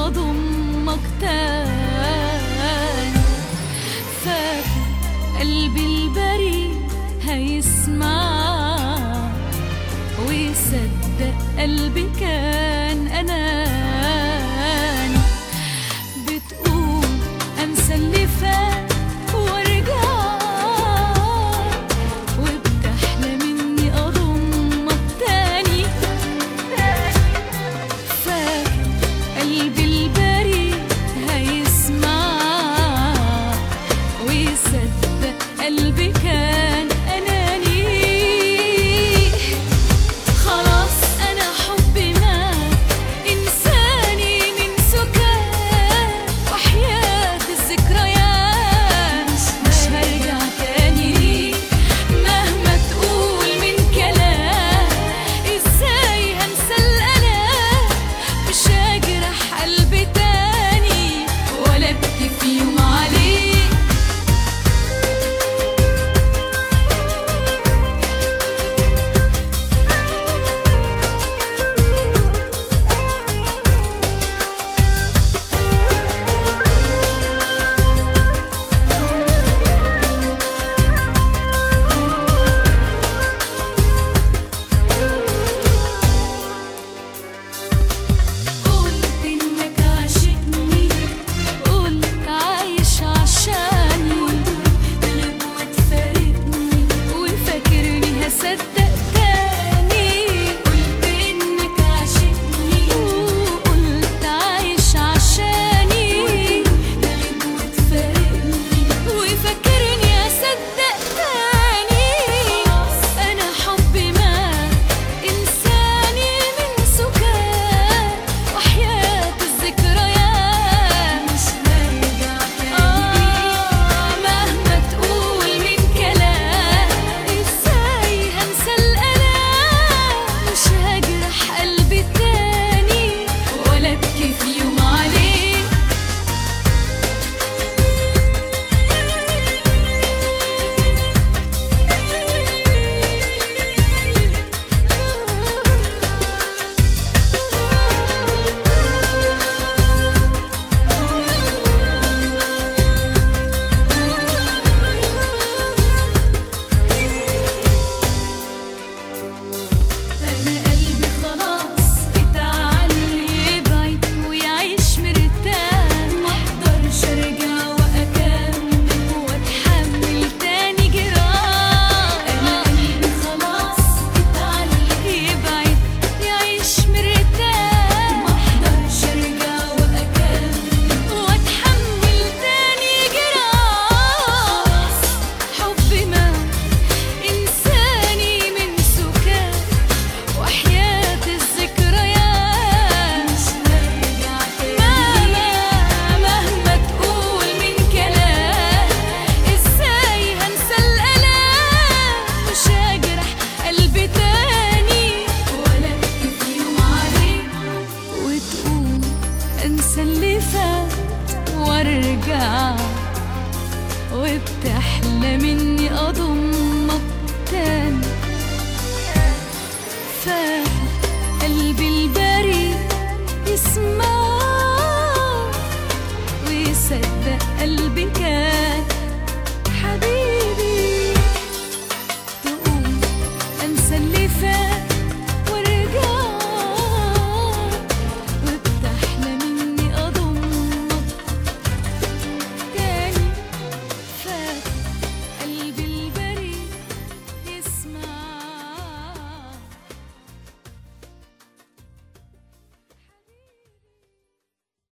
اضمك تاني فاكر قلبي البريء هيسمع ويصدق قلبي كان اناني بتقول انسى اللي فات وارجع وبتحلم اني اضمك تاني فاكر قلبي البريء هيسمع ويصدق قلبي كان اناني خلاص انا حبي مات انساني من سكات وحياة الذكريات مش هرجع تاني ليك مهما تقول من كلام ازاي هنسى الالام مش هجرح قلبي تاني ولا ابكي في يوم عليك قلت انك عاشقني قلت عايش عشاني تغيب وتفارقني وفاكرني هصدق تاني قلت انك عاشقني وقلت عايش عشاني تغيب وتفارقني وفاكرني هصدق تاني انا حبي مات انساني من سكات وحياة الذكريات مش هرجع تاني مهما تقول من كلام ازاي هنسى الالام مش هجرح قلبي تاني ولا ابكي في يوم عليك أنا قلبي خلاص اتعلم يبعد ويعيش مرتاح مقدرش أرجع وأكمل وأتحمل تاني جراح أنا قلبي خلاص اتعلم يبعد يعيش مرتاح مقدرش أرجع وأكمل وأتحمل تاني جراح حبي مات إنساني من سكات وحياة الذكريات مش هرجع تاني مهما تقول من كلام ازاي هنسى الالام مش هجرح قلبي تاني ولا ابكي في يوم عليك وتقول انسى اللي فات وارجع وبتحلم اني اضم